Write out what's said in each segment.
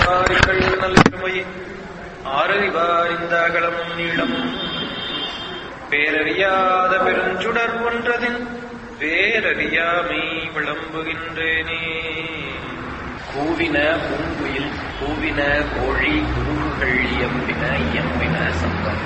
ஆரறிவாரிகள் நல்லுமை ஆரறிவார் இந்த அகலமும் நீளமும் பேரறியாத பெருஞ்சுடர் ஒன்றதின் வேரறியாமை விளம்புகின்றேனே கூவின பூங்குயில் கூவின கோழி குருகுகள் இயம்பின இயம்பின சத்தம்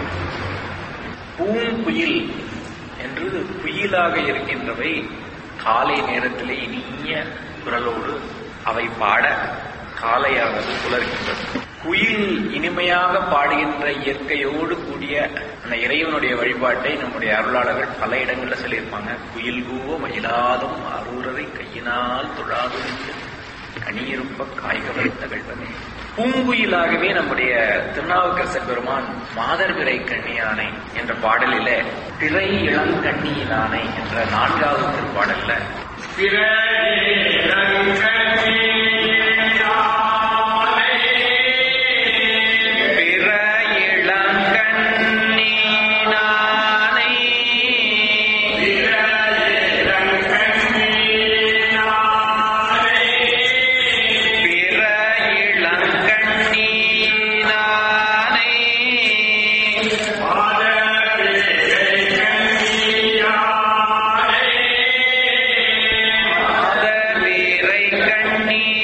பூங்குயில் என்று குயிலாக இருக்கின்றவை காலை நேரத்திலே இனிய குரலோடு அவை பாட காலையானது புலர்கின்றது குயில் இனிமையாக பாடுகின்ற இயற்கையோடு கூடிய அந்த இறைவனுடைய வழிபாட்டை நம்முடைய அருளாளர்கள் பல இடங்கள்ல சொல்லியிருப்பாங்க குயில் கூவ மயிலாதும் அரூரரை கையினால் தொழாதும் கனியிருப்ப காய்கவரை தகழ்வனே பூங்குயிலாகவே நம்முடைய திருநாவுக்கரசர் பெருமான் மாதர் விரை கண்ணியானை என்ற பாடலில பிறை இளங்கண்ணியிலானை என்ற நான்காவது திருப்பாடல்ல பிற இளங்கண்ணினானை பிற இளங்கண்ணினானை மாதர் வீரை கண்ணி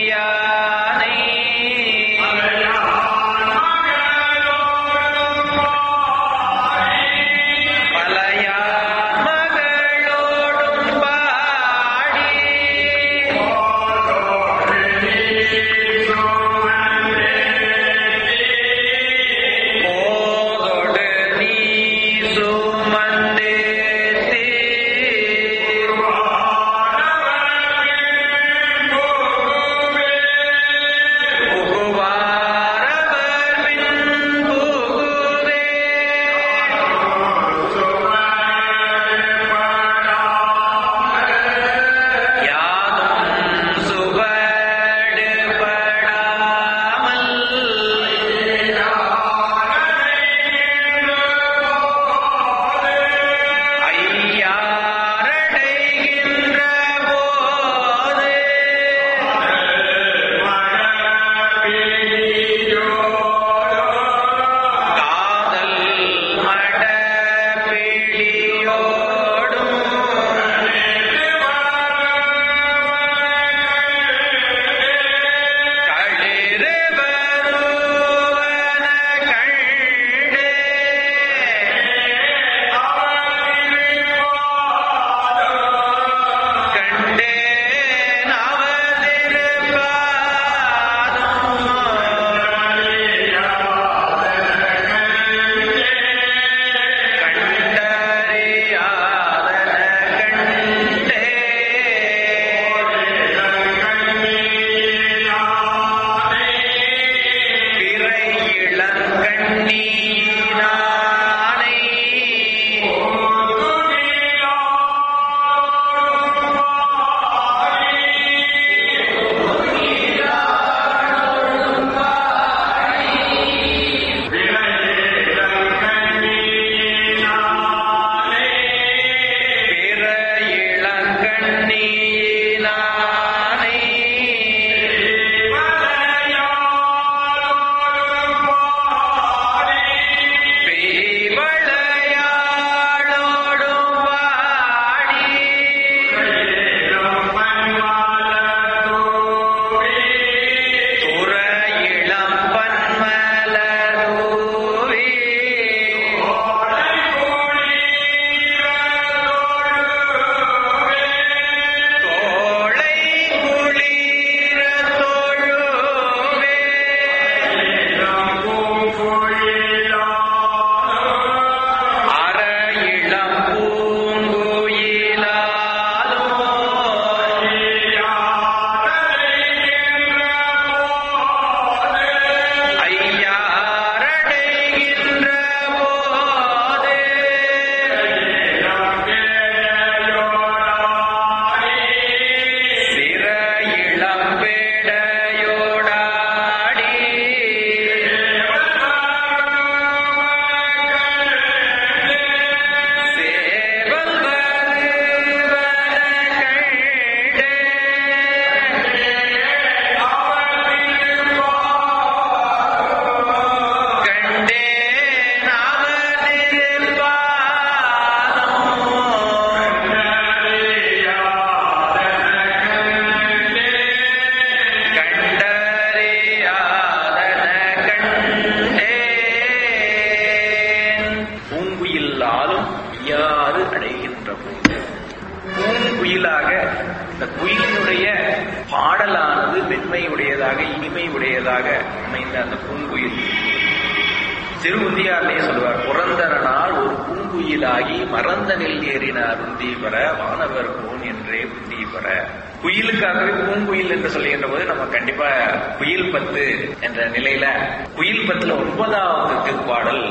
குயிலாக இந்த குயிலினுடைய பாடலானது மென்மையுடையதாக இனிமை உடையதாக அமைந்த அந்த பூங்குயில் திருவுந்தியார்லயே சொல்லுவார் புரந்தரனால் ஒரு பூங்குயிலாகி மறந்த நெல் ஏறினார் உந்தீபர வானவர் கோன் என்றே உந்தீபர குயிலுக்காகவே பூங்குயில் என்று சொல்லுகின்ற போது நம்ம கண்டிப்பா குயில் பத்து என்ற நிலையில குயில் பத்துல ஒன்பதாவது திருப்பாடல்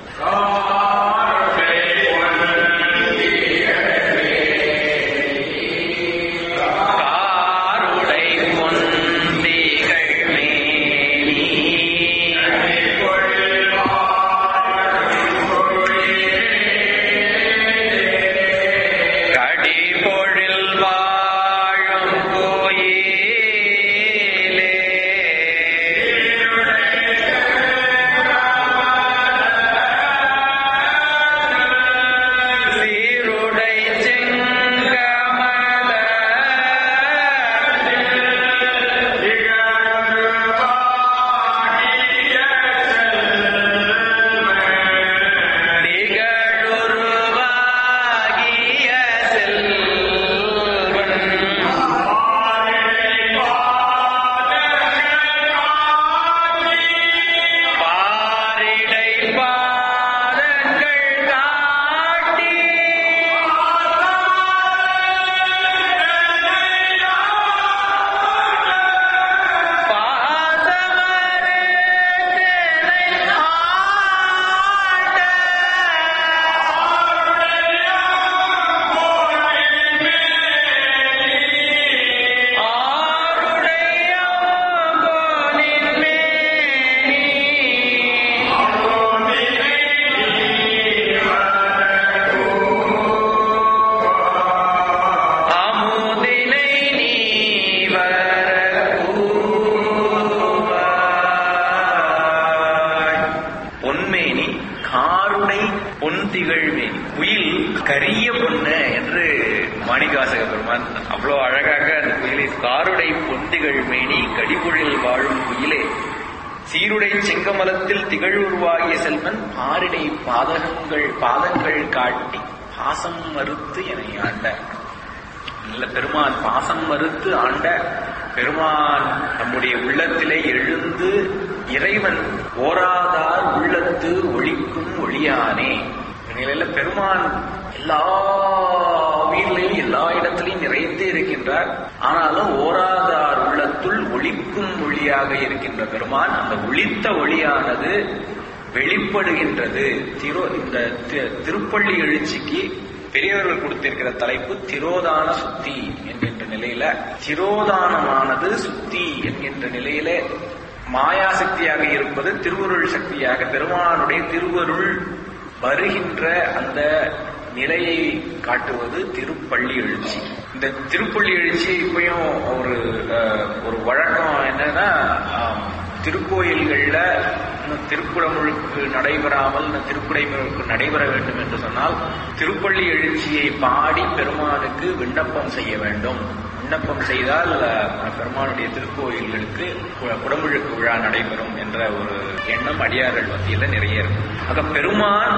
காருடை பொன்னிகள் மேனி கடிபொழில் வாழும் கோயிலே சீருடை செங்கமல நிகழுருவாகிய செல்வன் பாரிடை பாதங்கள் காட்டி பாதமரேனை ஆண்ட ஆருடைய போனின் மேனி அமுதினை நீ வரக்கூவாய். பொன்மேனி காருடை பொன் திகழ்மேனி குயில் கரிய பொண்ணு என்று மாணிகாசக பெருமான் அவ்வளோ அழகாக அந்த குயிலை காருடை பொன் திகழ்மேனி கடிபொழில் வாழும் குயிலே சீருடை செங்கமலத்தில் திகழ்வுருவாகிய செல்வன் பாரிடை பாதகங்கள் பாதங்கள் காட்டி பாசம் மறுத்து என ஆண்ட நல்ல பெருமான் பாசம் மறுத்து ஆண்ட பெருமான் நம்முடைய உள்ளத்திலே எழுந்து இறைவன் ஓராதார் உள்ளத்து ஒளிக்கும் ஒளியானே இந்த நிலையில பெருமான் எல்லா உயிரிலையும் எல்லா இடத்திலையும் நிறைந்தே இருக்கின்றார் ஆனாலும் ஓராதார் உள்ளத்துள் ஒளிக்கும் ஒளியாக இருக்கின்ற பெருமான் அந்த ஒளித்த ஒளியானது வெளிப்படுகின்றது திரு இந்த தி- திருப்பள்ளி எழுச்சிக்கு பெரியவர்கள் கொடுத்திருக்கிற தலைப்பு திரோதான சுத்தி என்கின்ற நிலையில திரோதானமானது சுத்தி என்கின்ற நிலையில மாயா சக்தியாக இருப்பது திருவருள் சக்தியாக பெருமானுடைய திருவருள் வருகின்ற அந்த நிலையை காட்டுவது திருப்பள்ளி எழுச்சி இந்த திருப்பள்ளி எழுச்சி இப்பயும் ஒரு அஹ், ஒரு வழக்கம் என்னன்னா ஆம், திருக்கோயில்கள்ல இன்னும் திருக்குறமுழுக்கு நடைபெறாமல் இன்னும் திருக்குடைமுழுக்கு நடைபெற வேண்டும் என்று சொன்னால் திருப்பள்ளி எழுச்சியை பாடி பெருமானுக்கு விண்ணப்பம் செய்ய வேண்டும் விண்ணப்பம் செய்தால் அஹ், பெருமானுடைய திருக்கோயில்களுக்கு கு- குடமுழுக்கு விழா நடைபெறும் என்ற ஒரு எண்ணம் அடியார்கள் மத்தியில நிறைய இருக்கு ஆக பெருமான்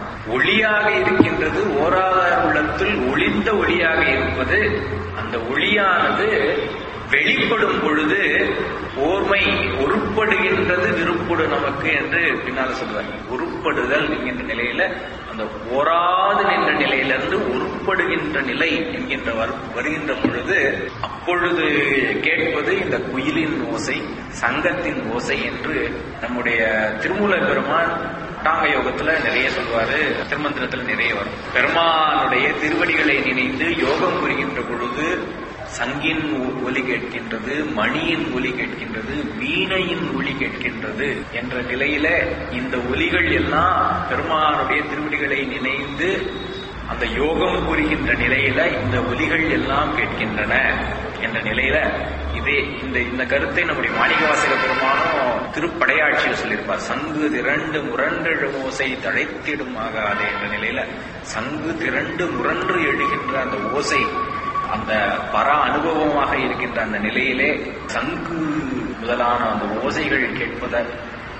ஒளியாக இருக்கின்றது ஓராதார உள்ளத்தில் ஒளிந்த ஒளியாக இருப்பது அந்த ஒளியானது வெளிப்படும் பொழுது ஓர்மை உருப்படுகின்றது விருப்படு நமக்கு என்று பின்னால சொல்லுவார் உருப்படுதல் என்கின்ற நிலையில அந்த ஓராது நின்ற நிலையிலிருந்து உருப்படுகின்ற நிலை என்கின்ற வரு- வருகின்ற பொழுது அப்பொழுது கேட்பது இந்த குயிலின் ஓசை சங்கத்தின் ஓசை என்று நம்முடைய திருமூல பெருமான் அட்டாங்க யோகத்துல நிறைய சொல்வாரு திருமந்திரத்துல நிறைய வரும் பெருமானுடைய திருவடிகளை நினைந்து யோகம் புரிகின்ற பொழுது சங்கின் ஒ- ஒலி கேட்கின்றது மணியின் ஒலி கேட்கின்றது வீணையின் ஒலி கேட்கின்றது என்ற நிலையில இந்த ஒலிகள் எல்லாம் பெருமானுடைய திருவடிகளை நினைந்து அந்த யோகம் புரிகின்ற நிலையில இந்த ஒலிகள் எல்லாம் கேட்கின்றன என்ற நிலையில இதே இந்த இந்த கருத்தை நம்முடைய மாணிகவாசக பெருமானும் திருப்படையாட்சியில் சொல்லியிருப்பார் சங்கு திரண்டு முரண்டெழு ஓசை தழைத்திடும் ஆகாது என்ற நிலையில சங்கு திரண்டு முரன்று எழுகின்ற அந்த ஓசை அந்த பர அனுபவமாக இருக்கின்ற அந்த நிலையிலே சங்கு முதலான அந்த ஓசைகள் கேட்பத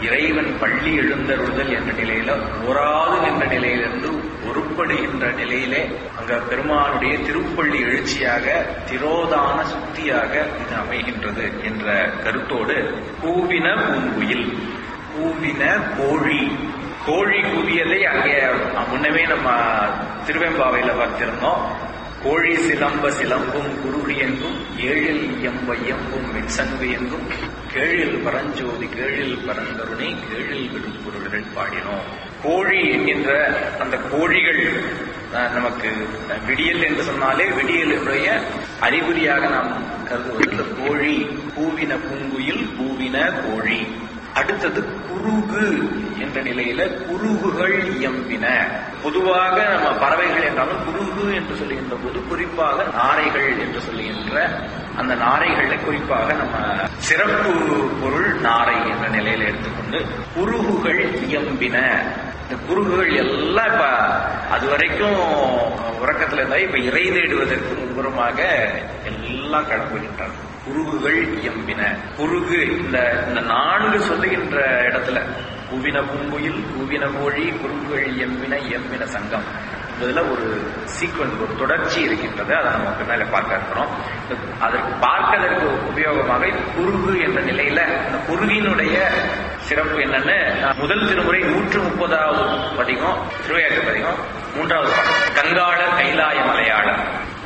இறைவன் பள்ளி எழுந்தருளுதல் என்ற நிலையில ஓராது நின்ற நிலையிலிருந்து ஒருப்படுகின்ற நிலையிலே அங்க பெருமானுடைய திருப்பள்ளி எழுச்சியாக திரோதான சுத்தியாக இது அமைகின்றது என்ற கருத்தோடு கூவின பூங்குயில் கூவின கோழி கோழி கூவியதை அங்கே முன்னமே நம்ம திருவெம்பாவையில பார்த்திருந்தோம் கோழி சிலம்ப சிலம்பும் குருகு எங்கும் ஏழில் எம்ப எம்பும் மின்சங்கு எங்கும் கேழில் பரஞ்சோதி கேழில் பரந்தருணை கேழில் விடுபொருள்கள் பாடினோம் கோழி என்கின்ற அந்த கோழிகள் அஹ், நமக்கு விடியல் என்று சொன்னாலே விடியலுடைய அறிகுறியாக நாம் கருதுவது இந்த கோழி பூவின பூங்குயில் பூவின கோழி அடுத்தது குருகு என்ற நிலையில குருகுகள் இயம்பின பொதுவாக நம்ம பறவைகள் என்றாலும் குருகு என்று சொல்லுகின்ற போது குறிப்பாக நாரைகள் என்று சொல்லுகின்ற அந்த நாரைகள்ல குறிப்பாக நம்ம சிறப்பு பொருள் நாரை என்ற நிலையில எடுத்துக்கொண்டு குருகுகள் இயம்பின இந்த குருகுகள் எல்லாம் இப்ப அது வரைக்கும் உறக்கத்துல இருந்தா இப்ப இறை தேடுவதற்கு முன்புறமாக எல்லாம் கிளம்புகின்றன குருகுகள் இயம்பின குருகு இந்த இந்த நான்கு சொல்லுகின்ற இடத்துல கூவின பூங்குயில் கூவின கோழி குருகுகள் இயம்பின இயம்பின சங்கம் இதுல ஒரு சீக்வன்ஸ் ஒரு தொடர்ச்சி இருக்கின்றது அதை நம்ம பின்னால பார்க்க இருக்கிறோம் இந்த- அதற்கு பார்ப்பதற்கு உபயோகமாக இது குருகு என்ற நிலையில இந்த குருவினுடைய சிறப்பு என்னன்னு நான் முதல் திருமுறை நூற்று முப்பதாவது பதிகம் திருவையாற்று பதிகம் மூன்றாவது பாடல். கங்காள கைலாய மலையாளர்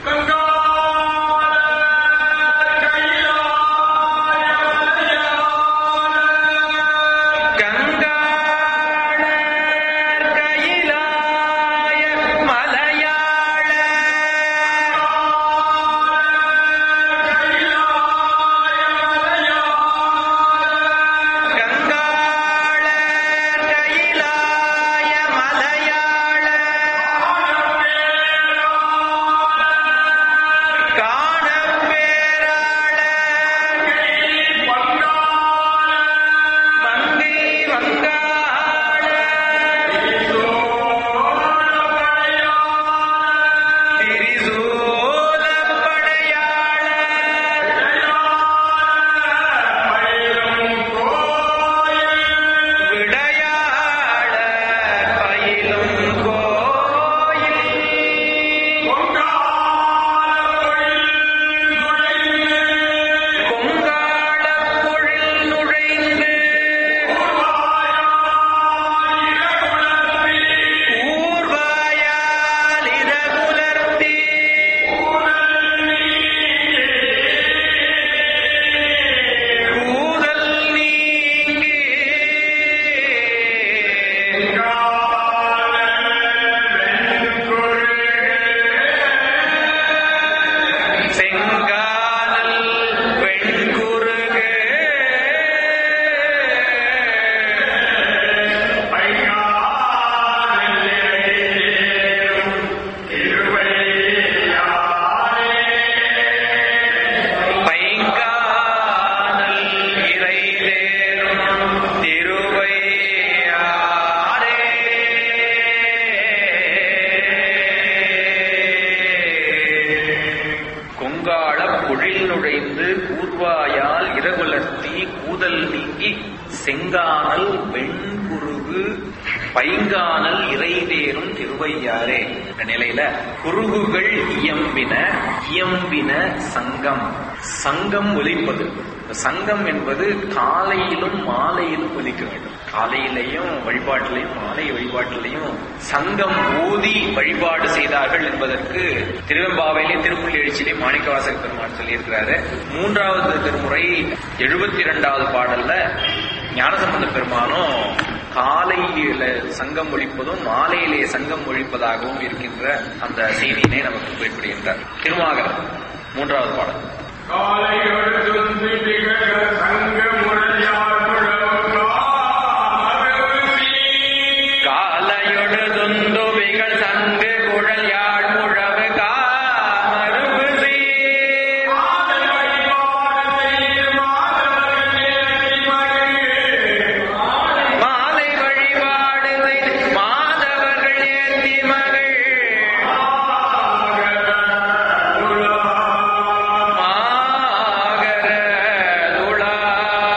கங்காளர் கைலாய மலையாள கங்காளர் கைலாய மலையாள காணப்பேராள மங்கை வங்காள திரிசூலப்படையாள விடையாள பயிலும் கோயில் கொங்காளப் பொழில் நுழைந்து ஊர்வாயால் இரகுலர்த்தி கூதல் நீங்கி செங்கானல் வெண்குருகு பைங்கானல் இறை தேரும் திருவையாரே கொங்காள பொழில் நுழைந்து கூர்வாயால் இரகுலர்த்தி கூதல் நீங்கி செங்கானல் வெண்குருகு பைங்கானல் இறைதேரும் திருவையாரே என்ற நிலையில குருகுகள் இயம்பின இயம்பின சங்கம் சங்கம் ஒலிப்பது இந்த சங்கம் என்பது காலையிலும் மாலையிலும் ஒலிக்க வேண்டும் காலையிலையும் வழிபாட்டிலையும் மாலை வழிபாட்டிலையும் சங்கம் ஊதி வழிபாடு செய்தார்கள் என்பதற்கு திருவெம்பாவையிலே திருப்புள்ளி எழுச்சியிலே மாணிக்கவாசக பெருமான் சொல்லியிருக்கிறாரு மூன்றாவது திருமுறை எழுபத்தி இரண்டாவது பாடல்ல ஞானசம்பந்த பெருமானும் காலையில சங்கம் ஒழிப்பதும் மாலையிலே சங்கம் ஒழிப்பதாகவும் இருக்கின்ற அந்த செய்தியினை நமக்கு குறிப்பிடுகின்றார் திருமாகரம் மூன்றாவது பாடல் காலையொடு துந்துவிகள் சங்கு குழல் யாழ் முழவு காமருவு சீர். மாலை வழிபாடு செய்து மாதவர்கள் ஏத்தி மகள் மாகர துளா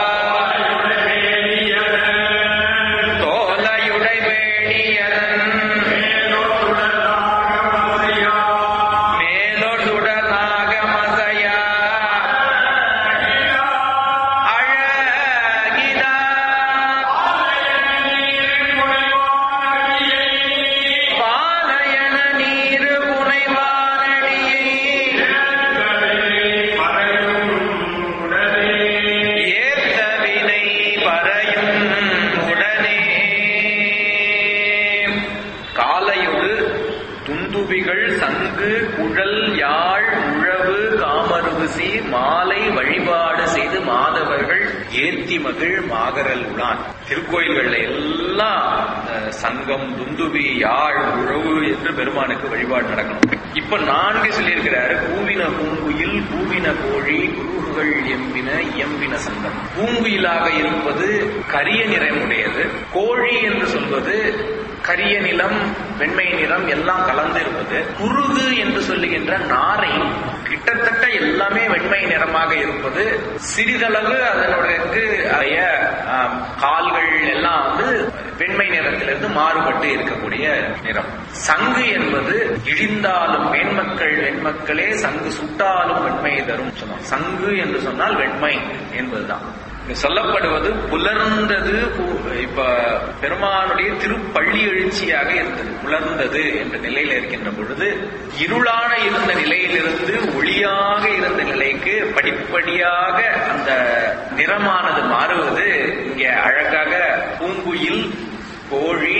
ஏத்தி மகிழ் மாகரல் உளான் திருக்கோயில்கள்ல எல்லாம் அஹ், சங்கம் துந்துபி யாழ் உழவு என்று பெருமானுக்கு வழிபாடு நடக்கணும் இப்ப நான்கு சொல்லியிருக்கிறாரு கூவின பூங்குயில் கூவின கோழி குருகுகள் எம்பின இயம்பின சங்கம் பூங்குயிலாக இருப்பது கரிய நிறமுடையது கோழி என்று சொல்வது கரிய நிலம் வெண்மை நிறம் எல்லாம் கலந்து இருப்பது குருகு என்று சொல்லுகின்ற நாரை கிட்டத்தட்ட எல்லாமே வெண்மை நிறமாக இருப்பது சிறிதளவு அதனுடைய அடைய ஆம், கால்கள் எல்லாம் வந்து வெண்மை நிறத்திலிருந்து மாறுபட்டு இருக்கக்கூடிய நிறம் சங்கு என்பது இழிந்தாலும் வெண்மக்கள் வெண்மக்களே சங்கு சுட்டாலும் வெண்மை தரும் சொன்னோம் சங்கு என்று சொன்னால் வெண்மை என்பதுதான் இங்க சொல்லப்படுவது புலர்ந்தது பு- இப்ப பெருமானுடைய திருப்பள்ளி எழுச்சியாக இருந்தது புலர்ந்தது என்ற நிலையில இருக்கின்ற பொழுது இருளான இருந்த நிலையிலிருந்து ஒளியாக இருந்த நிலைக்கு படிப்படியாக அந்த நிறமானது மாறுவது இங்க அழகாக பூங்குயில் கோழி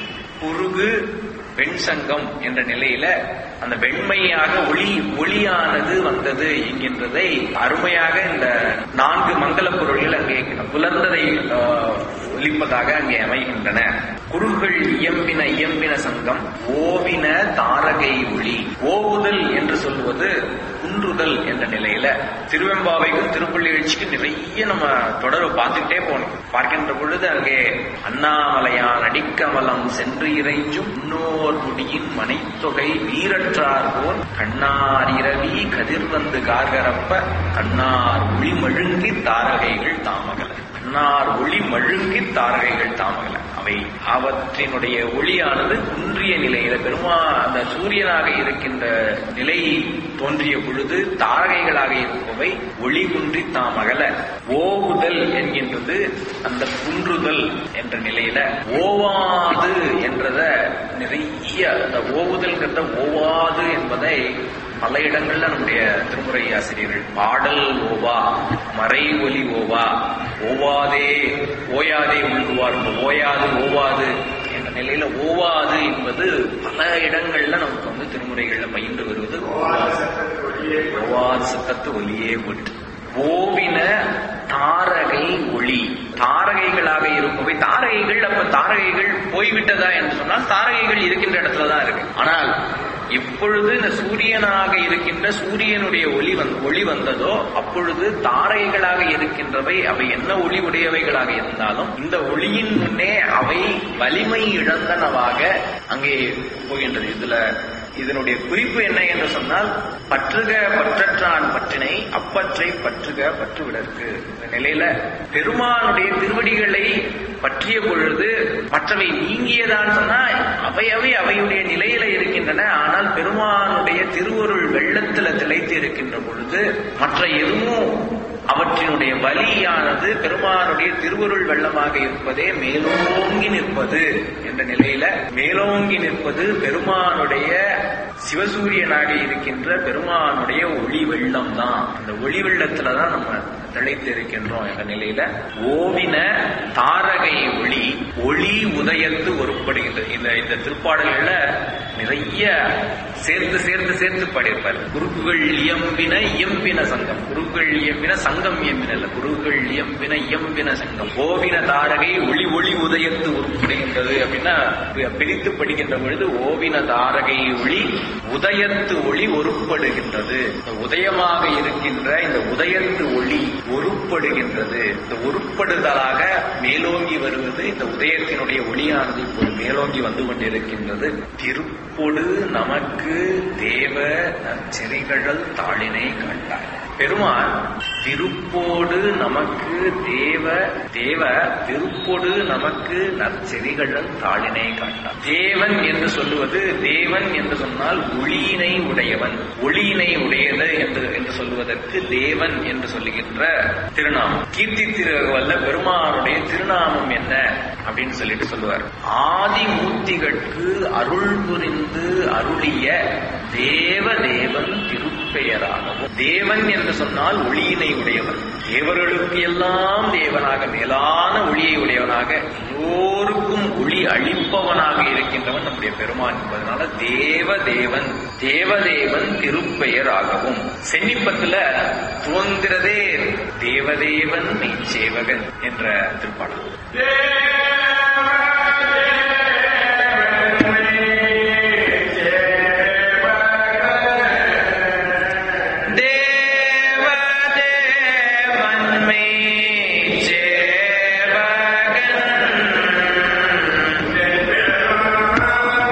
குருகு வெண்சங்கம் என்ற நிலையில அந்த வெண்மையாக ஒளி ஒளியானது வந்தது என்கின்றதை அருமையாக இந்த நான்கு மங்கள பொருள்கள் அங்கே புலர்ந்ததை ஆஹ், ஒலிப்பதாக அங்கே அமைகின்றன குருகள் இயம்பின இயம்பின சங்கம் ஓவின தாரகை ஒளி ஓவுதல் என்று சொல்வது குன்றுதல் என்ற நிலையில திருவெம்பாவைக்கும் திருப்பள்ளி எழுச்சிக்கும் நிறைய நம்ம தொடர்பு பார்த்துக்கிட்டே போனோம் பார்க்கின்ற பொழுது அங்கே அண்ணாமலையான் அடிக்கமலம் சென்று இறைஞ்சும் முன்னோர் முடியின் மனைத்தொகை வீரற்றார் போல் கண்ணார் இரவி கதிர் வந்து கார்கரப்ப கண்ணார் ஒளி மழுங்கி தாரகைகள் தாமகல கண்ணார் ஒளி மழுங்கி தாரகைகள் தாமகல அவை அவற்றினுடைய ஒளியானது குன்றிய நிலையில பெருமா அந்த சூரியனாக இருக்கின்ற நிலை தோன்றிய பொழுது தாரகைகளாக இருப்பவை ஒளி குன்றி தாம் அகல ஓவுதல் என்கின்றது அந்த குன்றுதல் என்ற நிலையில ஓவாது என்றத நிறைய அந்த ஓவுதல்ங்கிறத ஓவாது என்பதை பல இடங்கள்ல நம்முடைய திருமுறை ஆசிரியர்கள் பாடல் ஓவா மறை ஒலி ஓவா ஓவாதே ஓயாதே உள்குவார் ஓயாது ஓவாது என்ற நிலையில ஓவாது என்பது பல இடங்கள்ல நமக்கு வந்து திருமுறைகள்ல பயின்று வருவது ஓவாது ஓவாது சத்தத்து ஒலியே போட்டு ஓவின தாரகை ஒளி தாரகைகளாக இருப்பவை தாரகைகள் அப்ப தாரகைகள் போய்விட்டதா என்று சொன்னால் தாரகைகள் இருக்கின்ற இடத்துல தான் இருக்கு ஆனால் எப்பொழுது இந்த சூரியனாக இருக்கின்ற சூரியனுடைய ஒளி வந் ஒளி வந்ததோ அப்பொழுது தாரகைகளாக இருக்கின்றவை அவை என்ன ஒளி உடையவைகளாக இருந்தாலும் இந்த ஒளியின் முன்னே அவை வலிமை இழந்தனவாக அங்கே போகின்றது இதுல இதனுடைய குறிப்பு என்ன என்று சொன்னால் பற்றுக பற்றற்றான் பற்றினை அப்பற்றை பற்றுக பற்றுவிடற்கு இந்த நிலையில பெருமானுடைய திருவடிகளை பற்றிய பொழுது மற்றவை நீங்கியதான் சொன்னா அவை அவை அவையுடைய நிலையில இருக்கின்றன ஆனால் பெருமானுடைய திருவருள் வெள்ளத்துல திளைத்து இருக்கின்ற பொழுது மற்ற எதுவும் அவற்றினுடைய வலியானது பெருமானுடைய திருவருள் வெள்ளமாக இருப்பதே மேலோங்கி நிற்பது என்ற நிலையில மேலோங்கி நிற்பது பெருமானுடைய சிவசூரியனாக இருக்கின்ற பெருமானுடைய ஒளி வெள்ளம் தான் அந்த ஒளி வெள்ளத்துல தான் நம்ம திளைத்து இருக்கின்றோம் என்ற நிலையில ஓவின தாரகை ஒளி ஒளி உதயத்து ஒருப்படுகின்றது இந்த இந்த திருப்பாடல்கள்ல நிறைய சேர்த்து சேர்த்து சேர்த்து பாடியிருப்பார் குருக்குகள் இயம்பின இயம்பின சங்கம் குருக்கள் இயம்பின சங்கம் இயம்பின இல்ல குருக்கள் இயம்பின இயம்பின சங்கம் ஓவின தாரகை ஒளி ஒளி உதயத்து உருப்படுகின்றது அப்படின்னா பிரித்து படிக்கின்ற பொழுது ஓவின தாரகை ஒளி உதயத்து ஒளி ஒருப்படுகின்றது இந்த உதயமாக இருக்கின்ற இந்த உதயத்து ஒளி ஒருப்படுகின்றது இந்த ஒருப்படுதலாக மேலோங்கி வருவது இந்த உதயத்தினுடைய ஒளியானது இப்போது மேலோங்கி வந்து கொண்டிருக்கின்றது திருப்பொடு நமக்கு தேவ நற்செறிகழல் தாளினை கண்டாய் பெருமான் திருப்போடு நமக்கு தேவ தேவ திருப்பொடு நமக்கு நற்செறிகழல் தாளினை காட்டார் தேவன் என்று சொல்லுவது தேவன் என்று சொன்னால் ஒளியினை உடையவன் ஒளியினை உடையது என்று என்று சொல்லுவதற்கு தேவன் என்று சொல்லுகின்ற திருநாமம் கீர்த்தி திருவல்ல பெருமானுடைய திருநாமம் என்ன அப்படின்னு சொல்லிட்டு சொல்லுவார் ஆதி மூர்த்திகட்கு அருள் புரிந்து அருளிய தேவ தேவன் திருப்பெயராகவும் தேவன் என்று சொன்னால் ஒளியினை உடையவன் தேவர்களுக்கு எல்லாம் தேவனாக மேலான ஒளியை உடையவனாக எல்லோருக்கும் ஒளி அளிப்பவனாக இருக்கின்றவன் நம்முடைய பெருமான் என்பதனால தேவ தேவன் தேவதேவன் திருப்பெயர் ஆகவும் சென்னிப்பத்துல துவங்குறதே தேவதேவன் மெய்ச்சேவகன் என்ற திருப்பாடல் தேவதேவன் மெய்ச்சேவகன்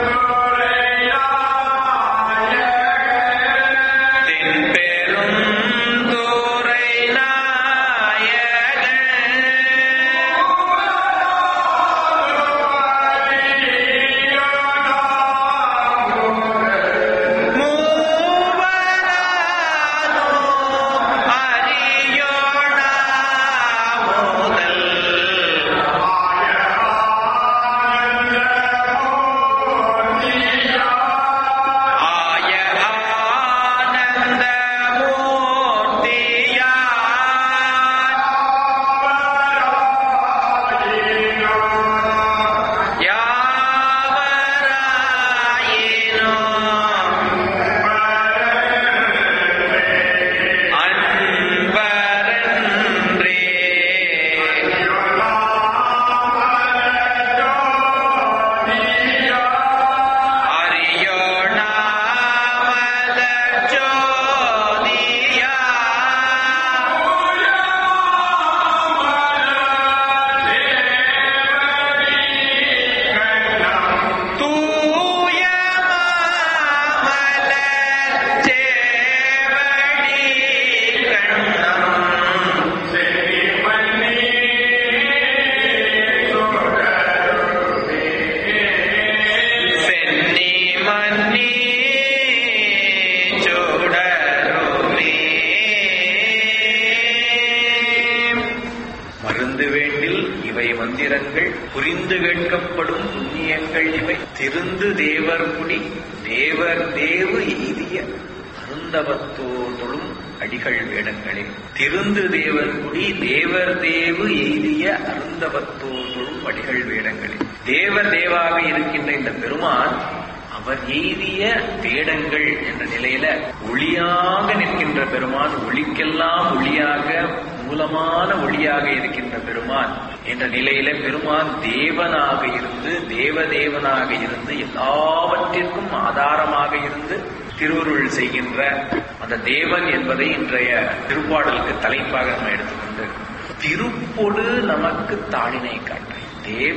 தென்பெரும் தூரை நாயகன் மூவரானோ அரியோடா முதல் ஆய ஆனந்த மூர்த்தியார் யாவராயினோ அன்பரன்றே அரியோணாமலர் ஜோதியா தூய மாமலர் சேவடி கண்ணம் சென்னி மன்னி சுடருமே மருந்து வேண்டில் இவை மந்திரங்கள் புரிந்து கேட்கப்படும் புண்ணியங்கள் இவை திருந்து தேவர் குடி தேவர் தேவு எய்திய அருந்தவத்தோதொழும் அடிகள் வேடங்களே திருந்து தேவர் குடி தேவர் தேவு எய்திய அருந்தவத்தோதொழும் அடிகள் வேடங்களே தேவர் தேவாக இருக்கின்ற இந்த பெருமான் அவர் எய்திய வேடங்கள் என்ற நிலையில ஒளியாக நிற்கின்ற பெருமான் ஒளிக்கெல்லாம் ஒளியாக மூலமான ஒளியாக இருக்கின்ற பெருமான் என்ற நிலையில பெருமான் தேவனாக இருந்து தேவதேவனாக இருந்து எல்லாவற்றிற்கும் ஆதாரமாக இருந்து திருவருள் செய்கின்ற அந்த தேவன் என்பதை இன்றைய திருப்பாடலுக்கு தலைப்பாக நம்ம எடுத்துக்கொண்டு திருப்பொடு நமக்கு தாளினை காட்டாய் தேவ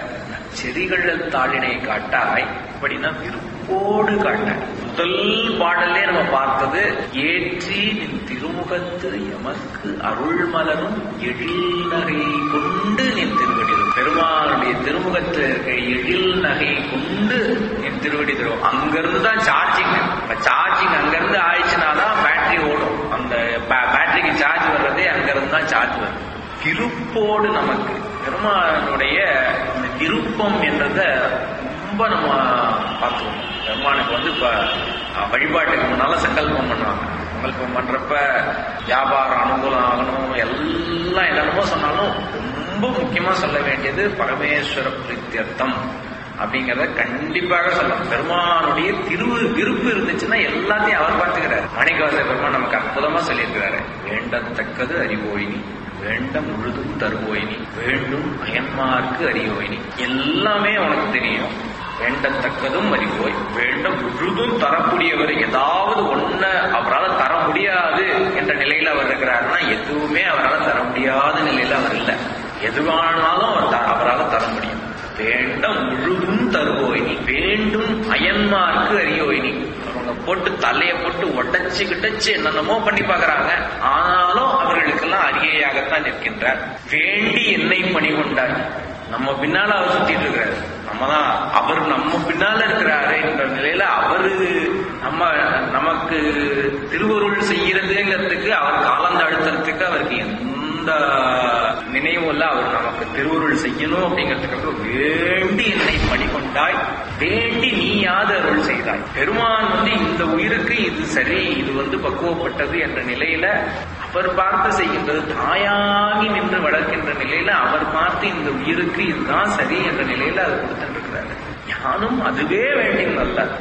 செடிகள் தாளினை காட்டாய் அப்படின்னா விருப்போடு காட்டாய் முதல் பாடலே நம்ம பார்த்தது ஏற்றி நின் திருமுகத்து எமக்கு அருள் மலரும் எழில் நகை கொண்டு நின் திருவடிடும் பெருமானுடைய திருமுகத்து இருக்க எழில் நகை கொண்டு நின் திருவடி தரும் அங்கிருந்து தான் சார்ஜிங் சார்ஜிங் அங்கிருந்து ஆயிடுச்சுனாதான் பேட்டரி ஓடும் அந்த பேட்டரிக்கு சார்ஜ் வர்றதே அங்கிருந்து தான் சார்ஜ் வரும் திருப்போடு நமக்கு பெருமானுடைய இந்த திருப்பம் என்றத ரொம்ப நம்ம பார்த்துக்கணும் பெருமானுக்கு வந்து இப்ப அஹ், வழிபாட்டுக்கு முன்னால சங்கல்பம் பண்ணுவாங்க சங்கல்பம் பண்றப்ப வியாபாரம் அனுகூலம் ஆகணும் எல்லாம் என்னென்னமோ சொன்னாலும் ரொம்ப முக்கியமா சொல்ல வேண்டியது பரமேஸ்வர பிரீத்தியர்த்தம் அப்படிங்கறத கண்டிப்பாக சொல்லலாம் பெருமானுடைய திரு விருப்பு இருந்துச்சுன்னா எல்லாத்தையும் அவர் பார்த்துக்கிறார் மாணிக்கவாச பெருமான் நமக்கு அற்புதமா சொல்லியிருக்கிறாரு வேண்டத்தக்கது அறிவோயினி வேண்ட முழுதும் தருவோயினி வேண்டும் அயன்மார்க்கு அறியோயினி எல்லாமே உனக்கு தெரியும் வேண்டத்தக்கதும் அறிவோய் வேண்ட முழுதும் தரக்கூடியவர் ஏதாவது ஒண்ண அவரால் தர முடியாது என்ற நிலையில அவர் இருக்கிறாருன்னா எதுவுமே அவரால் தர முடியாத நிலையில அவர் இல்லை எதுவானாலும் அவர் த- அவரால் தர முடியும் வேண்ட முழுதும் தருவோய் நீ வேண்டும் அயன்மார்க்கு அறியோய் நீ அவங்க போட்டு தலைய போட்டு உடைச்சு கிட்டச்சு என்னென்னமோ பண்ணி பார்க்கறாங்க ஆனாலும் அவர்களுக்கெல்லாம் அரியையாகத்தான் நிற்கின்றார் வேண்டி என்னை பணிகொண்டார் நம்ம பின்னால அவர் சுத்திட்டு இருக்கிறாரு நம்ம தான் அவர் நம்ம பின்னால இருக்கிறாரு என்ற நிலையில அவரு நம்ம நமக்கு திருவருள் செய்யறதுங்கிறதுக்கு அவர் காலந்தாழ்த்துறதுக்கு அவருக்கு எந்த நினைவும் இல்ல அவர் நமக்கு திருவருள் செய்யணும் அப்படிங்கிறதுக்காக வேண்டி என்னை பணிகொண்டாய் வேண்டி நீ யாது அருள் செய்தாய் பெருமான் வந்து இந்த உயிருக்கு இது சரி இது வந்து பக்குவப்பட்டது என்ற நிலையில அவர் பார்த்து செய்கின்றது தாயாகி நின்று வளர்க்கின்ற நிலையில அவர் பார்த்து இந்த உயிருக்கு இதுதான் சரி என்ற நிலையில அது கொடுத்துட்டு இருக்கிறாரு ஞானம் அதுவே வேண்டும் அல்ல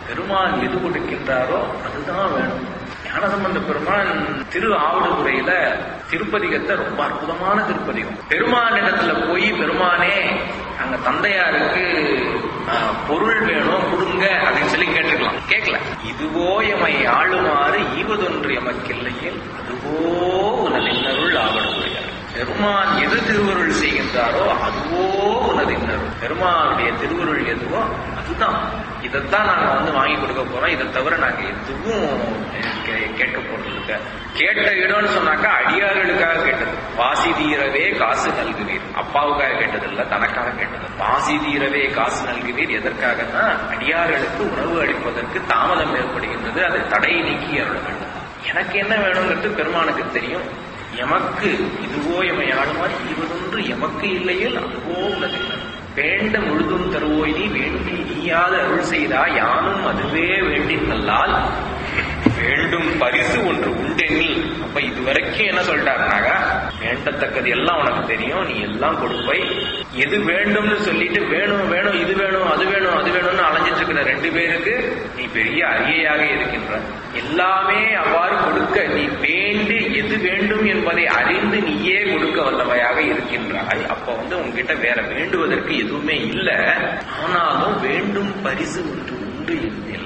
பெருமான் எது கொடுக்கின்றாரோ அதுதான் வேணும் ஞானசம்பந்த பெருமான் திரு ஆவடுதுறையில திருப்பதிகத்தை ரொம்ப அற்புதமான திருப்பதிகம் பெருமானிடத்துல போய் பெருமானே அங்க தந்தையாருக்கு ஆஹ், பொருள் வேணும் கொடுங்க அப்படின்னு சொல்லி கேட்டுக்கலாம் கேட்கல இதுவோ எமை ஆளுமாறு ஈவதொன்று எமக்கில்லையில் அதுவோ உனதின்னருள் ஆவடுதுறையார் பெருமான் எது திருவருள் செய்கின்றாரோ அதுவோ உனது இன்னருள் பெருமானுடைய திருவருள் எதுவோ அதுதான் இதைத்தான் நாங்க வந்து வாங்கி கொடுக்க போறோம் இதை தவிர நாங்க எதுவும் கே- கேட்க போறது இல்ல கேட்ட இடம்னு சொன்னாக்கா அடியார்களுக்காக கேட்டது வாசி தீரவே காசு நல்குவீர் அப்பாவுக்காக கேட்டது இல்ல தனக்காக கேட்டது வாசி தீரவே காசு நல்குவீர் எதற்காகன்னா அடியார்களுக்கு உணவு அளிப்பதற்கு தாமதம் ஏற்படுகின்றது அதை தடை நீக்கி அருள வேண்டும் எனக்கு என்ன வேணுங்கிறது பெருமானுக்கு தெரியும் எமக்கு இதுவோ எமை ஆளுமாறு இவதொன்று எமக்கு இல்லையில் அதுவோ உள்ளது வேண்ட முழுதும் தருவோய் நீ வேண்டி நீயாது அருள் செய்தா யானும் அதுவே வேண்டினல்லால் வேண்டும் பரிசு ஒன்று உண்டெனில் அப்ப இதுவரைக்கும் என்ன சொல்லிட்டாருனாக்கா வேண்டத்தக்கது எல்லாம் உனக்கு தெரியும் நீ எல்லாம் கொடுப்பாய் எது வேண்டும்னு சொல்லிட்டு வேணும் வேணும் இது வேணும் அது வேணும் அது வேணும்னு அலைஞ்சிட்டு இருக்கிற ரெண்டு பேருக்கு நீ பெரிய அரியையாக இருக்கின்ற எல்லாமே அவ்வாறு கொடுக்க நீ வேண்டு எது வேண்டும் என்பதை அறிந்து நீயே கொடுக்க வல்லவையாக இருக்கின்றாய் அப்ப வந்து உன்கிட்ட வேற வேண்டுவதற்கு எதுவுமே இல்லை ஆனாலும் வேண்டும் பரிசு ஒன்று உண்டு என்னில்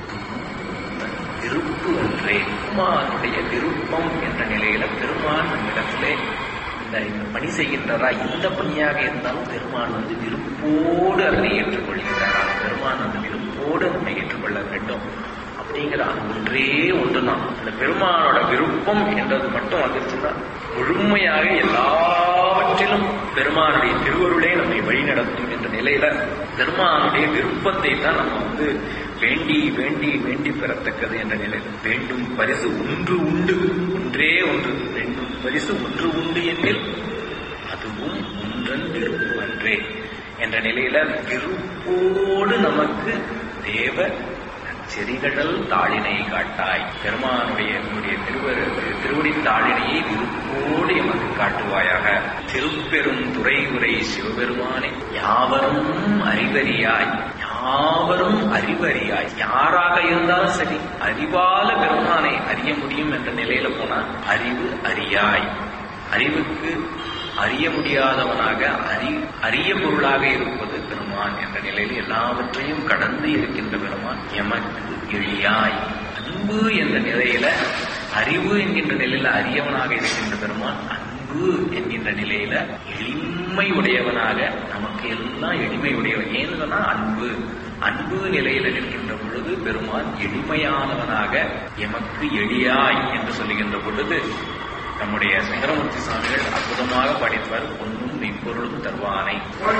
விருப்பு ஒன்றே பெருமானுடைய விருப்பம் என்ற நிலையில பெருமான் நம்மிடத்திலே இந்த இந்த பணி செய்கின்றதா இந்த பணியாக இருந்தாலும் பெருமான் வந்து விருப்போடு அதனை ஏற்றுக்கொள்கிறார் பெருமான் அந்த விருப்போடு நம்மை ஏற்றுக்கொள்ள வேண்டும் அப்படிங்கிற அது ஒன்றே ஒன்றுதான் அந்த பெருமானோட விருப்பம் என்றது மட்டும் வந்துருச்சுன்னா முழுமையாக எல்லாவற்றிலும் பெருமானுடைய திருவருளே நம்மை வழிநடத்தும் என்ற நிலையில பெருமானுடைய விருப்பத்தை தான் நம்ம வந்து வேண்டி வேண்டி வேண்டி பெறத்தக்கது என்ற நிலையில் வேண்டும் பரிசு ஒன்று உண்டு ஒன்றே ஒன்று வேண்டும் பரிசு ஒன்று உண்டு எனில் அதுவும் ஒன்றன் விருப்பு அன்றே என்ற நிலையில விருப்போடு நமக்கு தேவ செறிகடல் தாளினை காட்டாய் பெருமானுடைய என்னுடைய திருவரு திருவடி தாளினையை விருப்போடு எமக்கு காட்டுவாயாக திருப்பெரும் துறை உரை சிவபெருமானே யாவரும் அறிவறியாய் யாவரும் அறிவறியாய் யாராக இருந்தாலும் சரி அறிவால பெருமானை அறிய முடியும் என்ற நிலையில போனா அறிவு அறியாய் அறிவுக்கு அறிய முடியாதவனாக அறி அரிய பொருளாக இருப்பது பெருமான் என்ற நிலையில் எல்லாவற்றையும் கடந்து இருக்கின்ற பெருமான் எமக்கு எளியாய் அன்பு என்ற நிலையில அறிவு என்கின்ற நிலையில அரியவனாக இருக்கின்ற பெருமான் அன்பு என்கின்ற நிலையில எளிமை உடையவனாக நமக்கு எல்லாம் எளிமை உடையவன் ஏன்னு சொன்னா அன்பு அன்பு நிலையில நிற்கின்ற பொழுது பெருமான் எளிமையானவனாக எமக்கு எளியாய் என்று சொல்லுகின்ற பொழுது நம்முடைய சுந்தரமூர்த்தி சுவாமிகள் அற்புதமாக படிப்பார் பொன்னும் மெய்ப்பொருளும் தருவானை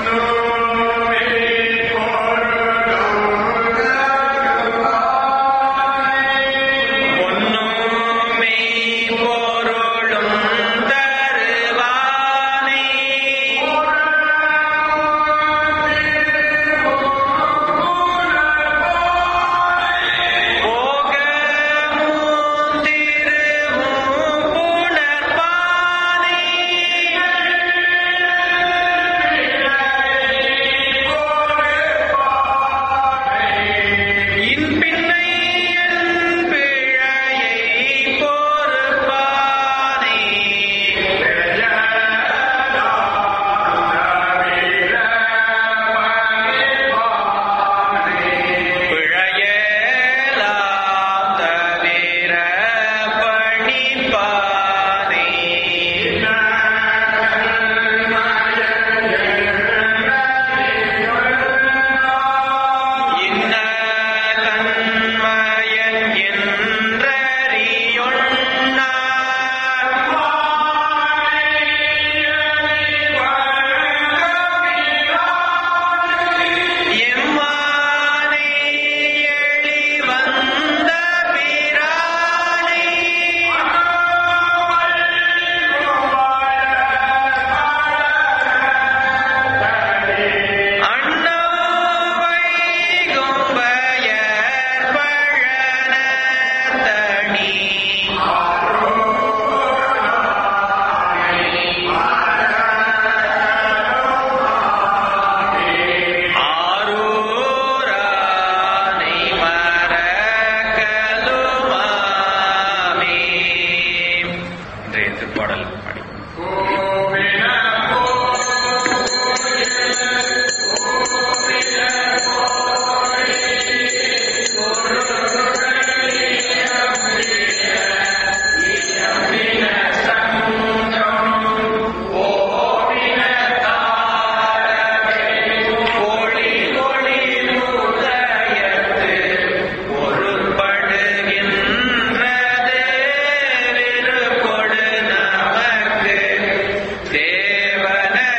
பொன்னும் மெய்ப்பொருளும் தருவானை போகமும் திருவும் புணர்பானை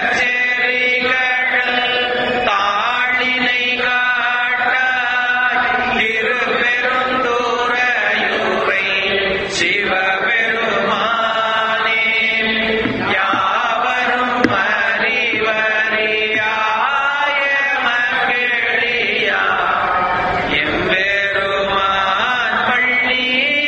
தாளினை காட்டாய் திருப்பெருந்துறையூரை சிவபெருமானே யாவரும் அறிவறியாய மகிழியா எம்பெருமான் பள்ளி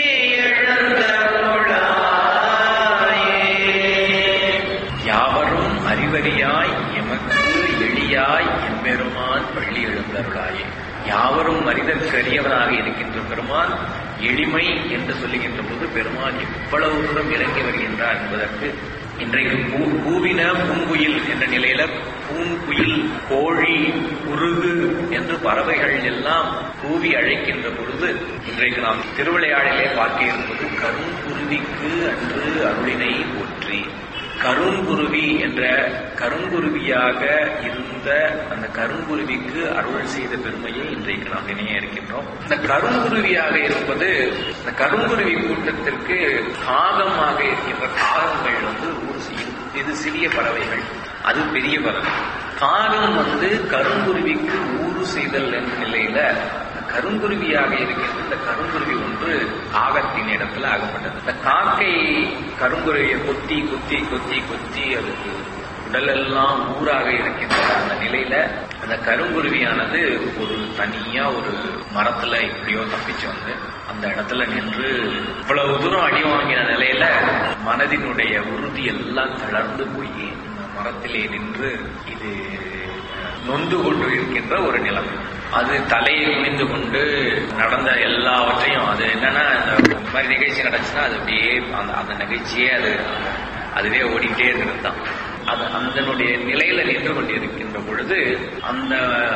எழுந்தருளாயே யாவரும் அறிவறியாய் எமக்கு எளியாய் எம்பெருமான் பள்ளி எழுந்தருளாயே யாவரும் அறிதற்கு அறியவனாக இருக்கின்ற பெருமான் எளிமை என்று சொல்லுகின்ற போது பெருமான் எவ்வளவு தூரம் இறங்கி வருகின்றார் என்பதற்கு இன்றைக்கு பூ பூவின பூங்குயில் என்ற நிலையில பூங்குயில் கோழி குருகு என்று பறவைகள் எல்லாம் கூவி அழைக்கின்ற பொழுது இன்றைக்கு நாம் திருவிளையாடலே பார்க்க இருப்பது கருங்குருவிக்கு அன்று அருளினை போற்றி கருங்குருவி என்ற கருங்குருவியாக இருந்த அந்த கருங்குருவிக்கு அருள் செய்த பெருமையை இன்றைக்கு நாம் நினைய இருக்கின்றோம் இந்த கருங்குருவியாக இருப்பது இந்த கருங்குருவி கூட்டத்திற்கு காகமாக இருக்கின்ற காகங்கள் வந்து ஊர் செய்யும் இது சிறிய பறவைகள் அது பெரிய பறவை காகம் வந்து கருங்குருவிக்கு ஊறு செய்தல் என்ற நிலையில கருங்குருவியாக இருக்கின்ற இந்த கருங்குருவி ஒன்று காகத்தின் இடத்துல ஆகப்பட்டது இந்த காக்கை கருங்குருவியை கொத்தி கொத்தி கொத்தி கொத்தி அதுக்கு உடலெல்லாம் ஊராக இருக்கின்ற அந்த நிலையில அந்த கருங்குருவியானது ஒரு தனியா ஒரு மரத்துல எப்படியோ தப்பிச்சு வந்து அந்த இடத்துல நின்று இவ்வளவு தூரம் அடி வாங்கின நிலையில மனதினுடைய உறுதி எல்லாம் தளர்ந்து போய் இந்த மரத்திலே நின்று இது நொந்து கொண்டு இருக்கின்ற ஒரு நிலைமை அது தலையை குனிந்து கொண்டு நடந்த எல்லாவற்றையும் அது என்னன்னா இந்த மாதிரி நிகழ்ச்சி நடந்துச்சுன்னா அது அப்படியே அந்த அந்த நிகழ்ச்சியே அது அதுவே ஓடிக்கிட்டே இருக்கிறது தான் அது அதனுடைய நிலையில நின்று கொண்டிருக்கின்ற பொழுது அந்த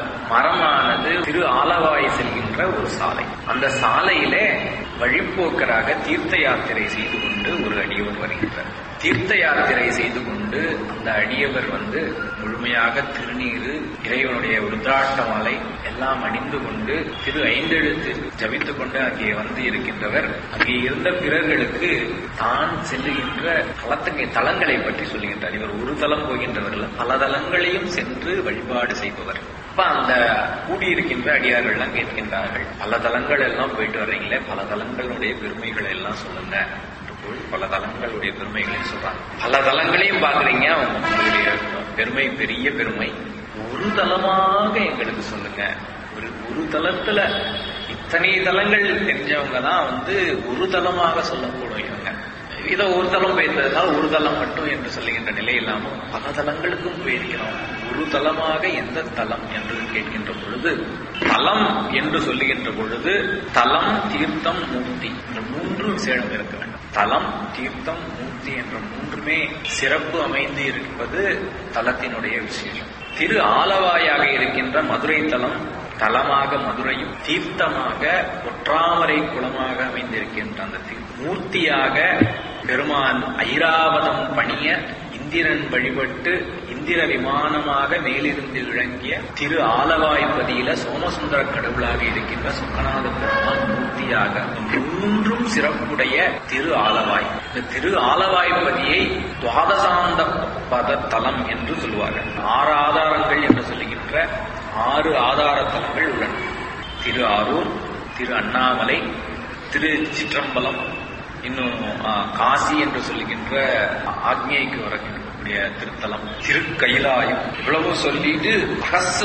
மரமானது திரு ஆலவாய் செல்கின்ற ஒரு சாலை அந்த சாலையிலே வழிப்போக்கராக தீர்த்த யாத்திரை செய்து கொண்டு ஒரு அடியவர் வருகின்றார் தீர்த்த யாத்திரை செய்து கொண்டு அந்த அடியவர் வந்து முழுமையாக திருநீரு இறைவனுடைய உருத்ராட்ச மாலை எல்லாம் அணிந்து கொண்டு திரு ஐந்தெழுத்து ஜபித்துக் கொண்டு அங்கே வந்து இருக்கின்றவர் அங்கே இருந்த பிறர்களுக்கு தான் செல்லுகின்ற தலத்துக்கு தலங்களை பற்றி சொல்லுகின்றார் இவர் ஒரு தலம் போகின்றவர் அல்ல, பல தலங்களையும் சென்று வழிபாடு செய்பவர் அப்ப அந்த கூடியிருக்கின்ற அடியார்கள்லாம் கேட்கின்றார்கள் பல தலங்கள் எல்லாம் போயிட்டு வர்றீங்களே பல தலங்களுடைய பெருமைகளை எல்லாம் சொல்லுங்க என்று போய் பல தலங்களுடைய பெருமைகளையும் சொல்றாங்க பல தலங்களையும் பாக்குறீங்க உங்களுடைய பெருமை பெரிய பெருமை ஒரு தலமாக எங்களுக்கு சொல்லுங்க ஒரு ஒரு தலத்துல இத்தனை தலங்கள் தெரிஞ்சவங்க தான் வந்து ஒரு தலமாக சொல்லக்கூடும் இவங்க இதை ஒரு தலம் போயிருந்ததுனால ஒரு தலம் மட்டும் என்று சொல்லுகின்ற நிலை இல்லாமல் பல தலங்களுக்கும் போயிருக்கிறோம் ஒரு தலமாக எந்த தலம் என்று கேட்கின்ற பொழுது தலம் என்று சொல்லுகின்ற பொழுது தலம் தீர்த்தம் மூர்த்தி இந்த மூன்றும் சேடம் இருக்க வேண்டும் தலம் தீர்த்தம் மூர்த்தி என்ற மூன்றுமே சிறப்பு அமைந்து இருப்பது தலத்தினுடைய விசேஷம் திரு ஆலவாயாக இருக்கின்ற மதுரை தலம் தலமாக மதுரையும் தீர்த்தமாக ஒற்றாமரை குளமாக அமைந்திருக்கின்ற அந்த தீ- மூர்த்தியாக பெருமான் ஐராவதம் பணிய இந்திரன் வழிபட்டு இந்திர விமானமாக மேலிருந்து இழங்கிய திரு ஆலவாய்ப்பதியில சோமசுந்தர கடவுளாக இருக்கின்ற சொக்கநாத பெருமான் மூர்த்தியாக மூன்றும் சிறப்புடைய திரு ஆலவாய் இந்த திரு ஆலவாய்ப்பதியை துவாதசாந்த பத தலம் என்று சொல்வார்கள் ஆறு ஆதாரங்கள் என்று சொல்லுகின்ற ஆறு ஆதார தலங்கள் உள்ளன திரு ஆரூர் திரு அண்ணாமலை திரு சிற்றம்பலம் இன்னும் ஆ, காசி என்று சொல்லுகின்ற ஆக்ஞைக்கு வரக்கூடிய திருத்தலம் திருக்கைலாயம் இவ்வளவு சொல்லிட்டு அகஸ்ர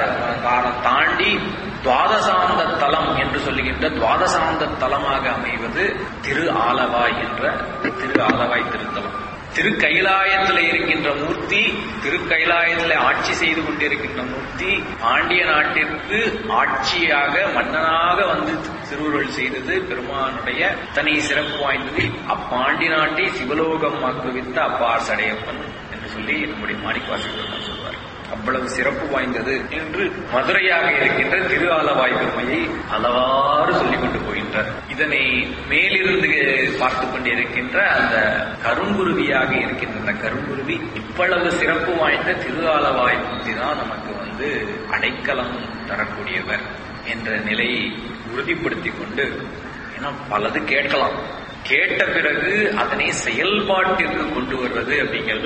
காலம் தாண்டி துவாதசாந்த தலம் என்று சொல்லுகின்ற துவாதசாந்த தலமாக அமைவது திரு ஆலவாய் என்ற திரு ஆலவாய் திருத்தலம் திருக்கைலாயத்தில் இருக்கின்ற மூர்த்தி திருக்கைலாயத்தில் ஆட்சி செய்து கொண்டிருக்கின்ற மூர்த்தி பாண்டிய நாட்டிற்கு ஆட்சியாக மன்னனாக வந்து திருவுருள் செய்தது பெருமானுடைய தனி சிறப்பு வாய்ந்தது அப்பாண்டி நாட்டை சிவலோகம் ஆக்குவித்த அப்பார் சடையப்பன் என்று சொல்லி நம்முடைய மாணிக்கவாசல் பெருமான் சொல்வார் அவ்வளவு சிறப்பு வாய்ந்தது என்று மதுரையாக இருக்கின்ற திரு ஆலவாய் பெருமையை அளவாறு சொல்லிக் கொண்டு போகின்றார் இதனை மேலிருந்து பார்த்து கொண்டிருக்கின்ற அந்த கருங்குருவியாக இருக்கின்ற அந்த கருங்குருவி இவ்வளவு சிறப்பு வாய்ந்த திரு ஆலவாய் மூர்த்தி தான் நமக்கு வந்து அடைக்கலம் தரக்கூடியவர் என்ற நிலையை உறுதிப்படுத்திக் கொண்டு ஏன்னா பலது கேட்கலாம் கேட்ட பிறகு அதனை செயல்பாட்டிற்கு கொண்டு வர்றது அப்படிங்கிறது ரொம்ப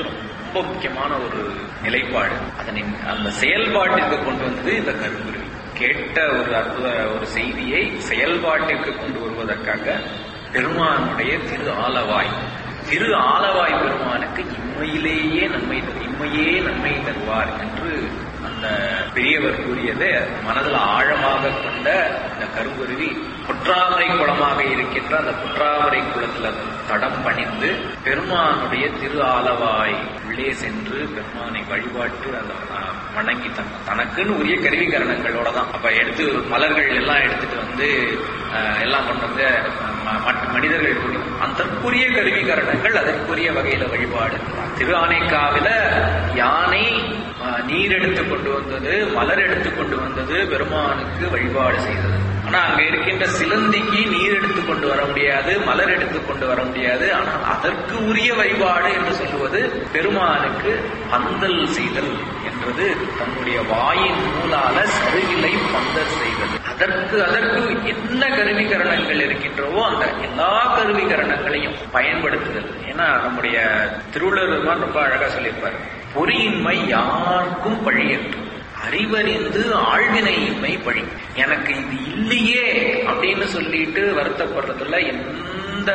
ரொம்ப முக்கியமான ஒரு நிலைப்பாடு அதனை அந்த செயல்பாட்டிற்கு கொண்டு வந்தது இந்த கருங்குருவி கேட்ட ஒரு அற்புத ஒரு செய்தியை செயல்பாட்டிற்கு கொண்டு வருவதற்காக பெருமானுடைய திரு ஆலவாய் திரு ஆலவாய் பெருமானுக்கு இம்மையிலேயே நன்மை தரு- இம்மையே நன்மை தருவார் என்று அந்த பெரியவர் கூறியது மனதில் ஆழமாக கொண்ட இந்த கருங்குருவி புற்றாமரை குளமாக இருக்கின்ற அந்த புற்றாமரை குளத்துல தடம் பணிந்து பெருமானுடைய திரு ஆலவாய் உள்ளே சென்று பெருமானை வழிபாட்டு அந்த அஹ், வணங்கி தன் தனக்குன்னு உரிய கருவிகரணங்களோட தான் அப்ப எடுத்து மலர்கள் எல்லாம் எடுத்துட்டு வந்து அஹ், எல்லாம் கொண்டு வந்து ம- மற்ற மனிதர்கள் கூடி அதற்குரிய கருவிகரணங்கள் அதற்குரிய வகையில வழிபாடு திரு ஆனைக்காவில யானை அஹ், நீர் எடுத்து கொண்டு வந்தது மலர் எடுத்து கொண்டு வந்தது பெருமானுக்கு வழிபாடு செய்தது ஆனா அங்க இருக்கின்ற சிலந்திக்கு நீர் எடுத்து கொண்டு வர முடியாது மலர் எடுத்து கொண்டு வர முடியாது ஆனால் அதற்கு உரிய வழிபாடு என்று சொல்லுவது பெருமானுக்கு பந்தல் செய்தல் என்றது தன்னுடைய வாயின் நூலால சருகிலை பந்தல் செய்தது அதற்கு அதற்கு என்ன கருவிகரணங்கள் இருக்கின்றவோ அந்த எல்லா கருவிகரணங்களையும் பயன்படுத்துதல் ஏன்னா நம்முடைய திருவள்ளுவர் பெருமான் ரொம்ப அழகா சொல்லியிருப்பார் பொறியின்மை யாருக்கும் பழியற்று அறிவறிந்து ஆழ்வினையின்மை பழி எனக்கு இது இல்லையே அப்படின்னு சொல்லிட்டு வருத்தப்படுறதுல எந்த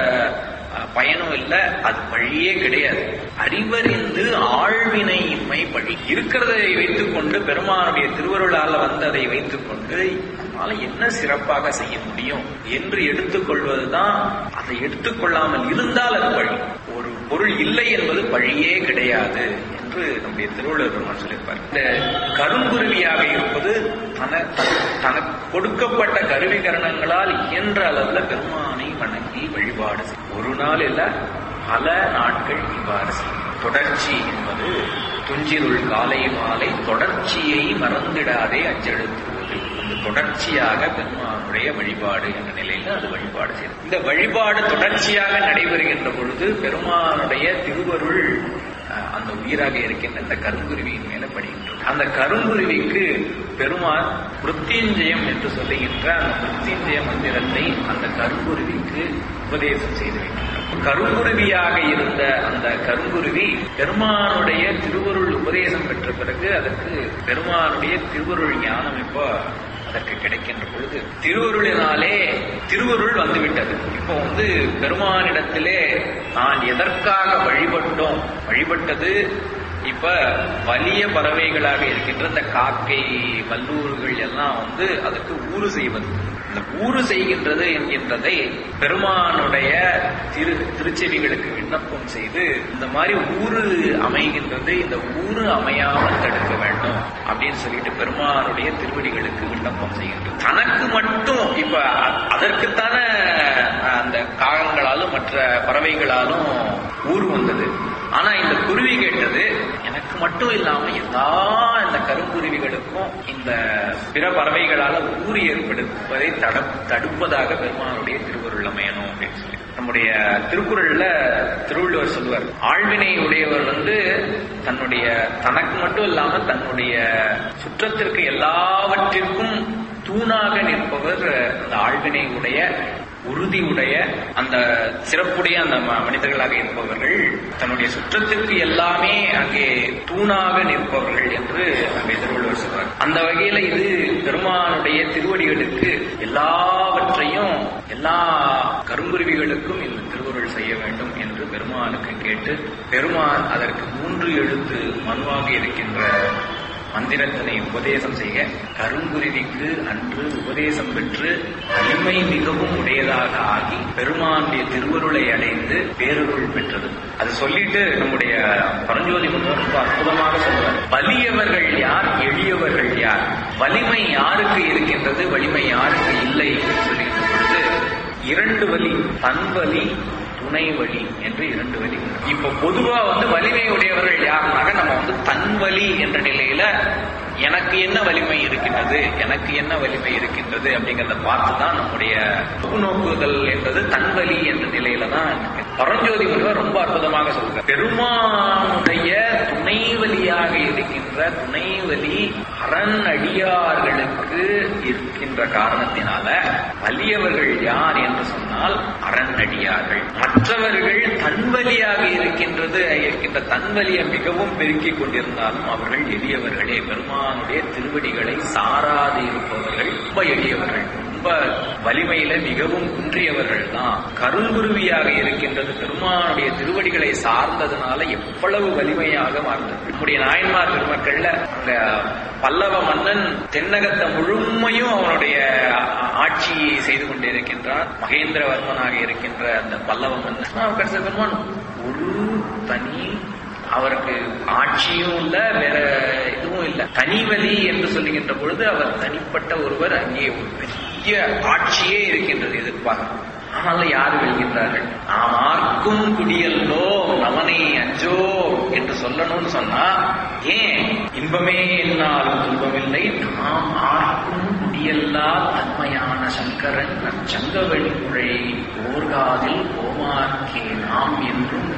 அஹ், பயனும் இல்லை அது பழியே கிடையாது அறிவறிந்து ஆழ்வினையின்மை பழி இருக்கிறதை வைத்துக்கொண்டு பெருமானுடைய திருவருளால வந்ததை வைத்துக்கொண்டு நம்மால என்ன சிறப்பாக செய்ய முடியும் என்று எடுத்துக்கொள்வதுதான் அதை எடுத்துக்கொள்ளாமல் இருந்தால் அது பழி ஒரு பொருள் இல்லை என்பது பழியே கிடையாது என்று நம்முடைய திருவள்ளுவர் பெருமான் சொல்லியிருப்பார் இந்த கருங்குருவியாக இருப்பது தன தனக்கு கொடுக்கப்பட்ட கருவிகரணங்களால் இயன்ற அளவுல பெருமானை வணங்கி வழிபாடு செய்யும். ஒரு நாள் இல்ல பல நாட்கள் இவ்வாறு செய்யும் தொடர்ச்சி என்பது துஞ்சிருள் காலை மாலை தொடர்ச்சியை மறந்திடாதே அச்செழுத்துவது அந்த தொடர்ச்சியாக பெருமானுடைய வழிபாடு என்ற நிலையில அது வழிபாடு செய்யும் இந்த வழிபாடு தொடர்ச்சியாக நடைபெறுகின்ற பொழுது பெருமானுடைய திருவருள் அஹ், அந்த உயிராக இருக்கின்ற இந்த கருங்குருவியின் மேல படுகின்றது அந்த கருங்குருவிக்கு பெருமான் மிருத்யுஞ்சயம் என்று சொல்லுகின்ற அந்த மிருத்யுஞ்சய மந்திரத்தை அந்த கருங்குருவிக்கு உபதேசம் செய்து வைக்கின்றார் கருங்குருவியாக இருந்த அந்த கருங்குருவி பெருமானுடைய திருவருள் உபதேசம் பெற்ற பிறகு அதற்கு பெருமானுடைய திருவருள் ஞானம் இப்போ அதற்கு கிடைக்கின்ற பொழுது திருவருளினாலே திருவருள் வந்துவிட்டது இப்போ வந்து பெருமானிடத்திலே நான் எதற்காக வழிபட்டோம் வழிபட்டது இப்ப வலிய பறவைகளாக இருக்கின்ற இந்த காக்கை வல்லூர்கள் எல்லாம் வந்து அதுக்கு ஊறு செய்வது இந்த ஊறு செய்கின்றது என்கின்றதை பெருமானுடைய திரு திருச்செவிகளுக்கு விண்ணப்பம் செய்து இந்த மாதிரி ஊறு அமைகின்றது இந்த ஊறு அமையாமல் தடுக்க வேண்டும் அப்படின்னு சொல்லிட்டு பெருமானுடைய திருவடிகளுக்கு விண்ணப்பம் செய்கின்றது தனக்கு மட்டும் இப்ப அ- அதற்குத்தானே அந்த காகங்களாலும் மற்ற பறவைகளாலும் ஊர் வந்தது ஆனா இந்த குருவி கேட்டது எனக்கு மட்டும் இல்லாம எல்லா இந்த கருங்குருவிகளுக்கும் இந்த பிற பறவைகளால ஊர் ஏற்படுவதை தட தடுப்பதாக பெருமானுடைய திருவருள் அமையணும் அப்படின்னு சொல்லி நம்முடைய திருக்குறள்ல திருவள்ளுவர் சொல்லுவார் ஆழ்வினை உடையவர் வந்து தன்னுடைய தனக்கு மட்டும் இல்லாம தன்னுடைய சுற்றத்திற்கு எல்லாவற்றிற்கும் தூணாக நிற்பவர் அந்த ஆழ்வினை உடைய உறுதியுடைய அந்த சிறப்புடைய அந்த ம- மனிதர்களாக இருப்பவர்கள் தன்னுடைய சுற்றத்திற்கு எல்லாமே அங்கே தூணாக நிற்பவர்கள் என்று அங்கே திருவள்ளுவர் சொல்றார் அந்த வகையில இது பெருமானுடைய திருவடிகளுக்கு எல்லாவற்றையும் எல்லா கருங்குருவிகளுக்கும் இந்த திருவருள் செய்ய வேண்டும் என்று பெருமானுக்கு கேட்டு பெருமான் அதற்கு மூன்று எழுத்து மனுவாக இருக்கின்ற மந்திரத்தினை உபதேசம் செய்ய கருங்குருவிக்கு அன்று உபதேசம் பெற்று வலிமை மிகவும் உடையதாக ஆகி பெருமானுடைய திருவருளை அடைந்து பேருருள் பெற்றது அது சொல்லிட்டு நம்முடைய பரஞ்சோதி முன்னோர் ரொம்ப அற்புதமாக சொல்றார் வலியவர்கள் யார் எளியவர்கள் யார் வலிமை யாருக்கு இருக்கின்றது வலிமை யாருக்கு இல்லை என்று சொல்லுகின்ற பொழுது இரண்டு வலி தன்வலி துணை வலி என்று இரண்டு வலி உண்டு. இப்ப பொதுவா வந்து வலிமை உடையவர்கள் யாருனாக்க நம்ம வந்து தன்வலி என்ற நிலையில எனக்கு என்ன வலிமை இருக்கின்றது எனக்கு என்ன வலிமை இருக்கின்றது அப்படிங்கறத பார்த்து தான் நம்முடைய நோக்குதல் என்பது தன்வலி என்ற நிலையில தான் இருக்கு. பரஞ்சோதி முனிவர் ரொம்ப அற்புதமாக சொல்றார் பெருமானுடைய துணை வலியாக இருக்கின்ற துணைவலி அரண் அடியார்களுக்கு இருக்கின்ற காரணத்தினால வலியவர்கள் யார் என்று சொன்னால் அரண் அடியார்கள் மற்றவர்கள் தன்வலியாக இருக்கின்றது இருக்கின்ற தன்வலியை மிகவும் பெருக்கிக் கொண்டிருந்தாலும் அவர்கள் எளியவர்களே பெருமானுடைய திருவடிகளை சாராது இருப்பவர்கள் ரொம்ப எளியவர்கள் ரொம்ப வலிமையில மிகவும் குன்றியவர்கள் தான் கருங்குருவியாக இருக்கின்றது பெருமானுடைய திருவடிகளை சார்ந்ததுனால எவ்வளவு வலிமையாக மாறினது நம்முடைய நாயன்மார் பெருமக்கள்ல அங்க பல்லவ மன்னன் தென்னகத்தை முழுமையும் அவனுடைய ஆட்சியை செய்து கொண்டிருக்கின்றான் மகேந்திரவர்மனாக இருக்கின்ற அந்த பல்லவ மன்னன் கடைசி பெருமான் ஒரு தனி அவருக்கு ஆட்சியும் இல்ல வேற இதுவும் இல்ல தனிவலி என்று சொல்லுகின்ற பொழுது அவர் தனிப்பட்ட ஒருவர் அங்கே ஒரு பெரிய ஆட்சியே இருக்கின்றது எதிர்பார்க்க ஆனாலும் யார் வெல்கின்றார்கள் நாம் ஆர்க்கும் குடியல்லோ நமனை அஞ்சோ என்று சொல்லணும்னு சொன்னா ஏன் இன்பமே என்னாலும் துன்பமில்லை நாம் ஆர்க்கும் குடியல்லா தன்மையான சங்கரன் சங்கவழி முறை ஓர்காதில் கோமார்க்கே நாம் என்றும்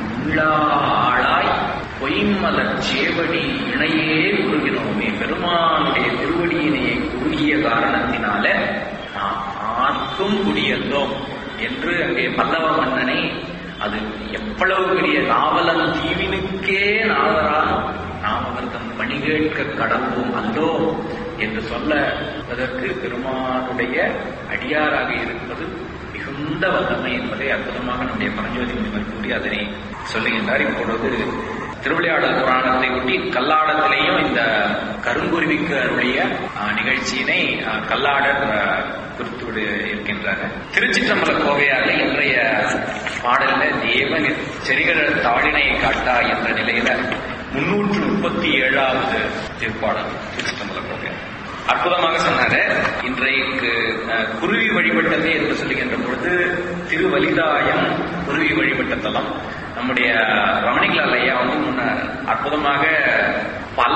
உள்ளாளாய் பொய்மலர் சேவடி இணையே குறுகினோமே பெருமானுடைய திருவடியினையை குறுகிய காரணத்தினால நாம் ஆர்க்கும் குடியல்லோம் என்று அங்கே பல்லவ மன்னனை அது எவ்வளவு பெரிய நாவலன் தீவினுக்கே நாவரால் நாம் அவர் தம் பணி கேட்க கடவுளும் அல்லோ என்று சொல்லுவதற்கு பெருமானுடைய அடியாராக இருப்பது மிகுந்த வல்லமை என்பதை அற்புதமாக நம்முடைய பரஞ்சோதி முனிவர் கூறி அதனை சொல்லுகின்றார் இப்பொழுது திருவிளையாடல் புராணத்தை ஒட்டி கல்லாடத்திலேயும் இந்த கருங்குருவிக்கு அருளிய நிகழ்ச்சியினை கல்லாடர் குறித்து இருக்கின்றார் திருச்சிற்றம்பல கோவையாக இன்றைய பாடல்ல தேவன் செரிகர தாளினையை காட்டா என்ற நிலையில முன்னூற்று முப்பத்தி ஏழாவது திருப்பாடல் திருச்சிற்றம்பல கோவையார் அற்புதமாக சொன்னாரு இன்றைக்கு குருவி வழிபட்டது என்று சொல்லுகின்ற பொழுது திருவலிதாயம் குருவி வழிபட்ட தலம் நம்முடைய ரமணிகளால் ஐயா வந்து முன்ன அற்புதமாக பல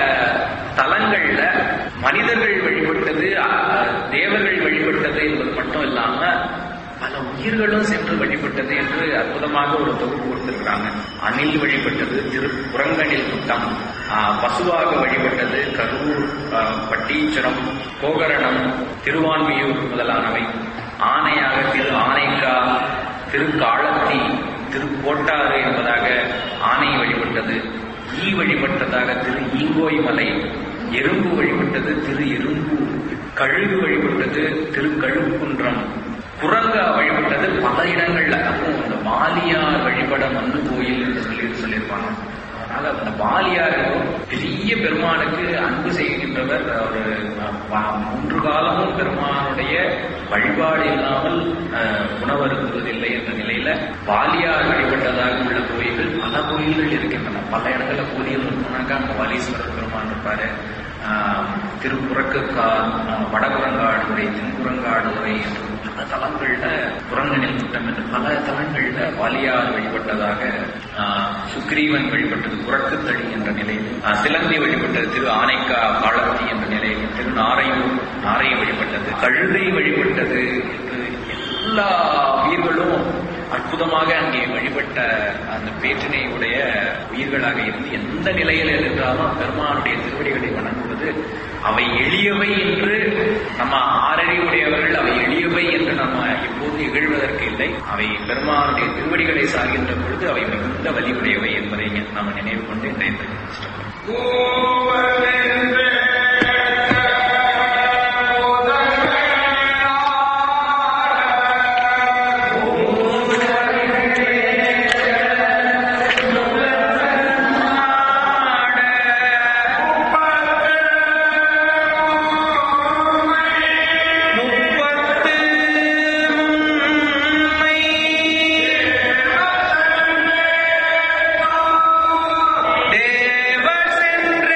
தலங்கள்ல மனிதர்கள் வழிபட்டது தேவர்கள் வழிபட்டது என்பது மட்டும் இல்லாம பல உயிர்களும் சென்று வழிபட்டது என்று அற்புதமாக ஒரு தொகுப்பு கொடுத்திருக்கிறாங்க அணில் வழிபட்டது திரு புறங்கணில் குட்டம் பசுவாக வழிபட்டது கரூர் பட்டீச்சரம் கோகரணம் திருவான்மியூர் முதலானவை ஆணையாக திரு ஆனைக்கா திருக்காளத்தி திருக்கோட்டாறு என்பதாக ஆனை வழிபட்டது ஈ வழிபட்டதாக திரு ஈங்கோய் மலை எறும்பு வழிபட்டது திரு எறும்பு கழுகு வழிபட்டது திரு கழுக்குன்றம் குரங்கா வழிபட்டது பல இடங்கள்ல அதுவும் இந்த வாலியார் வழிபட மண்ணு கோயில் என்று சொல்லி சொல்லியிருப்பாங்க அதனால அந்த வாலியார் பெரிய பெருமானுக்கு அன்பு செய்கின்றவர் ஒரு மூன்று காலமும் பெருமானுடைய வழிபாடு இல்லாமல் உணவருந்துவதில்லை என்ற நிலையில வாலியார் வழிபட்டதாக உள்ள கோயில்கள் பல கோயில்கள் இருக்கின்றன பல இடங்கள்ல கோயில் போனாக்கா அங்க வாலீஸ்வரர் பெருமான் இருப்பாரு திருப்புறக்கால் வடபுறங்காடுதுறை தென்குரங்காடுதுறை என்று பல தலங்கள்ல புறங்கணில் குட்டம் என்று பல தலங்கள்ல வாலியார் வழிபட்டதாக சுக்ரீவன் வழிபட்டது புறக்குத்தடி என்ற நிலையில் சிலந்தி வழிபட்டது திரு ஆனைக்கா காலத்தி என்ற நிலையில் திரு நாரையூர் நாரை வழிபட்டது கழுதை வழிபட்டது என்று எல்லா உயிர்களும் அற்புதமாக அங்கே வழிபட்ட அந்த பேற்றினையுடைய உயிர்களாக இருந்து எந்த நிலையில் இருந்தாலும் பெருமானுடைய திருவடிகளை வணங்குவது அவை எளியவை என்று நம்ம ஆறறிவுடையவர்கள் அவை எளியவை என்று நம்ம எப்போது இகழ்வதற்கு இல்லை அவை பெருமானுடைய திருவடிகளை சார்கின்ற பொழுது அவை மிகுந்த வலியுடையவை என்பதை நாம் நினைவு கொண்டு இன்றைய தேவ சென்ற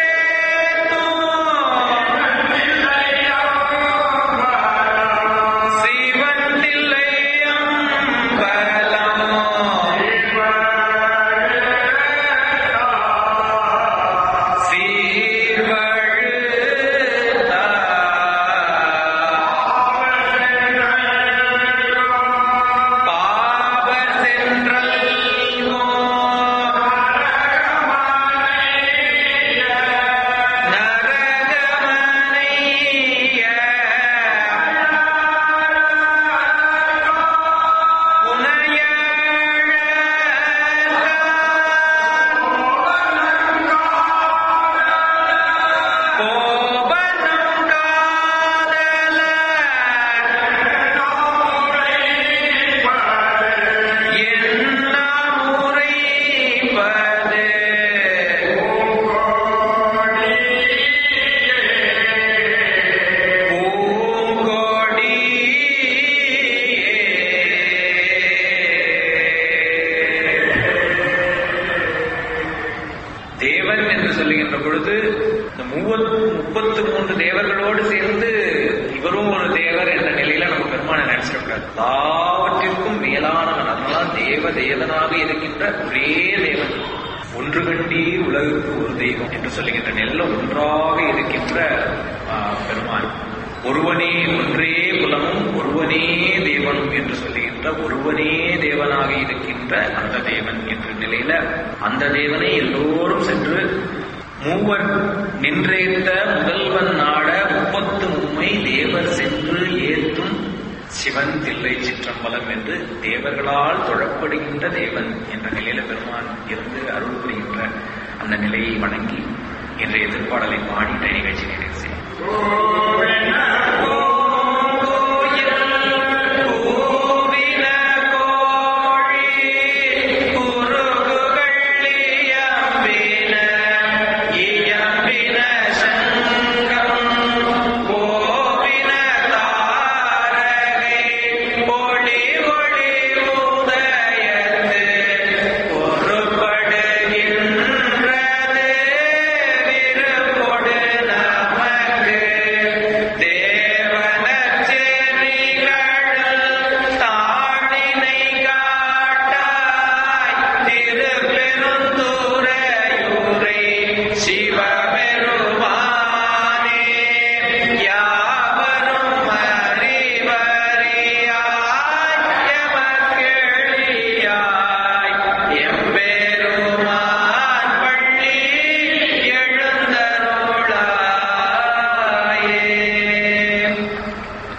இந்த மூவத் முப்பத்து மூன்று தேவர்களோடு சேர்ந்து இவரும் ஒரு தேவர் என்ற நிலையில நம்ம பெருமானை நினைச்சிடக்கூடாது எல்லாவற்றிற்கும் மேலானவன் அதனால தேவ தேவனாக இருக்கின்ற ஒரே தேவன் ஒன்று கண்டே உலகுக்கு ஒரு தெய்வம் என்று சொல்லுகின்ற நெல்ல ஒன்றாக இருக்கின்ற ஆ, பெருமான் ஒருவனே ஒன்றே குலமும் ஒருவனே தேவனும் என்று சொல்லுகின்ற ஒருவனே தேவனாக இருக்கின்ற அந்த தேவன் என்ற நிலையில அந்த தேவனை எல்லோரும் சென்று மூவர் நின்றேத்த முதல்வன் நாட முப்பத்து மும்மை தேவர் சென்று ஏத்தும் சிவன் தில்லை சிற்றம்பலம் என்று தேவர்களால் தொழப்படுகின்ற தேவன் என்ற நிலையில பெருமான் இருந்து அருள் புரிகின்ற அந்த நிலையை வணங்கி இன்றைய திருப்பாடலை பாடி இந்த நிகழ்ச்சி நிறைவு செய்யும்